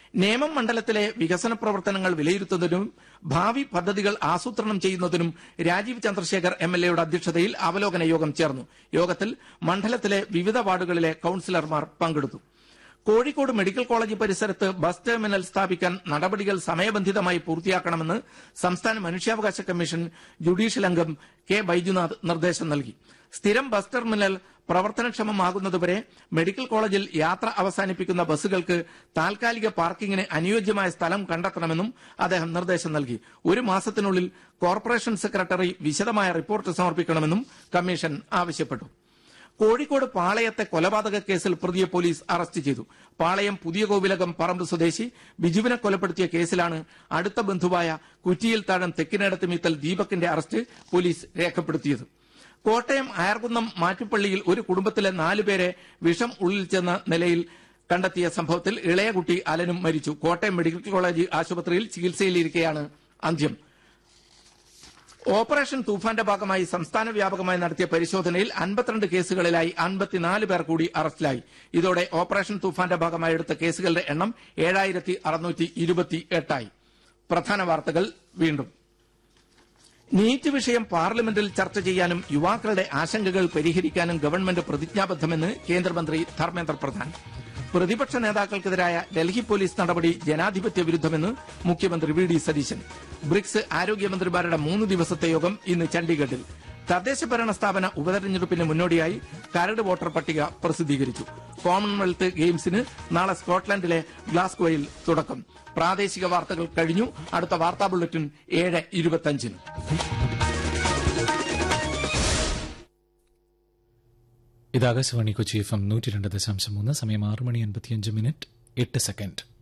നേമം മണ്ഡലത്തിലെ വികസന പ്രവർത്തനങ്ങൾ വിലയിരുത്തുന്നതിനും ഭാവി പദ്ധതികൾ ആസൂത്രണം ചെയ്യുന്നതിനും രാജീവ് ചന്ദ്രശേഖർ എം എൽ എയുടെ അധ്യക്ഷതയിൽ അവലോകന യോഗം ചേർന്നു യോഗത്തിൽ മണ്ഡലത്തിലെ വിവിധ വാർഡുകളിലെ കൌൺസിലർമാർ പങ്കെടുത്തു കോഴിക്കോട് മെഡിക്കൽ കോളേജ് പരിസരത്ത് ബസ് ടെർമിനൽ സ്ഥാപിക്കാൻ നടപടികൾ സമയബന്ധിതമായി പൂർത്തിയാക്കണമെന്ന് സംസ്ഥാന മനുഷ്യാവകാശ കമ്മീഷൻ ജുഡീഷ്യൽ അംഗം കെ ബൈജുനാഥ് നിർദ്ദേശം നൽകി സ്ഥിരം ബസ് ടെർമിനൽ പ്രവർത്തനക്ഷമമാകുന്നതുവരെ മെഡിക്കൽ കോളേജിൽ യാത്ര അവസാനിപ്പിക്കുന്ന ബസ്സുകൾക്ക് താൽക്കാലിക പാർക്കിങ്ങിന് അനുയോജ്യമായ സ്ഥലം കണ്ടെത്തണമെന്നും അദ്ദേഹം നിർദ്ദേശം നൽകി ഒരു മാസത്തിനുള്ളിൽ കോർപ്പറേഷൻ സെക്രട്ടറി വിശദമായ റിപ്പോർട്ട് സമർപ്പിക്കണമെന്നും കമ്മീഷൻ ആവശ്യപ്പെട്ടു കോഴിക്കോട് പാളയത്തെ കൊലപാതക കേസിൽ പ്രതിയെ പോലീസ് അറസ്റ്റ് ചെയ്തു പാളയം പുതിയ കോവിലകം പറമ്പ് സ്വദേശി ബിജുവിനെ കൊലപ്പെടുത്തിയ കേസിലാണ് അടുത്ത ബന്ധുവായ കുറ്റിയിൽ താഴം തെക്കിനടത്ത് മീത്തൽ ദീപകിന്റെ അറസ്റ്റ് പോലീസ് രേഖപ്പെടുത്തിയത് കോട്ടയം അയർകുന്നം മാറ്റുപള്ളിയിൽ ഒരു കുടുംബത്തിലെ നാലുപേരെ വിഷം ഉള്ളിൽ ചെന്ന നിലയിൽ കണ്ടെത്തിയ സംഭവത്തിൽ ഇളയകുട്ടി അലനും മരിച്ചു കോട്ടയം മെഡിക്കൽ കോളേജ് ആശുപത്രിയിൽ ചികിത്സയിലിരിക്കെയാണ് അന്ത്യം ഓപ്പറേഷൻ തൂഫാന്റെ ഭാഗമായി സംസ്ഥാന വ്യാപകമായി നടത്തിയ പരിശോധനയിൽ അൻപത്തിരണ്ട് കേസുകളിലായി അൻപത്തിനാല് പേർ കൂടി അറസ്റ്റിലായി ഇതോടെ ഓപ്പറേഷൻ തൂഫാന്റെ ഭാഗമായി എടുത്ത കേസുകളുടെ എണ്ണം ഏഴായിരത്തി അറുന്നൂറ്റി ഇരുപത്തി എട്ടായി പ്രധാന വാർത്തകൾ വീണ്ടും നീറ്റ് വിഷയം പാർലമെന്റിൽ ചർച്ച ചെയ്യാനും യുവാക്കളുടെ ആശങ്കകൾ പരിഹരിക്കാനും ഗവൺമെന്റ് പ്രതിജ്ഞാബദ്ധമെന്ന് കേന്ദ്രമന്ത്രി ധർമ്മേന്ദ്ര പ്രധാൻ പ്രതിപക്ഷ നേതാക്കൾക്കെതിരായ ഡൽഹി പോലീസ് നടപടി ജനാധിപത്യ വിരുദ്ധമെന്ന് മുഖ്യമന്ത്രി വി ഡി സതീശൻ ബ്രിക്സ് ആരോഗ്യമന്ത്രിമാരുടെ മൂന്ന് ദിവസത്തെ യോഗം ഇന്ന് ചണ്ഡീഗഡിൽ തദ്ദേശ ഭരണ സ്ഥാപന ഉപതെരഞ്ഞെടുപ്പിന് മുന്നോടിയായി കരട് വോട്ടർ പട്ടിക പ്രസിദ്ധീകരിച്ചു കോമൺവെൽത്ത് ഗെയിംസിന് നാളെ സ്കോട്ട്ലൻഡിലെ ഗ്ലാസ്ഗോയിൽ തുടക്കം പ്രാദേശിക വാർത്തകൾ കഴിഞ്ഞു അടുത്ത വാർത്താ ബുള്ളറ്റിൻ ഏഴ് ഇരുപത്തഞ്ചിന് ഇത് ആകാശവാണി കൊച്ചി എഫ് എം നൂറ്റി രണ്ട് ദശാംശം മൂന്ന് സമയം ആറ് മണി അൻപത്തിയഞ്ച് മിനിറ്റ് എട്ട് സെക്കൻഡ്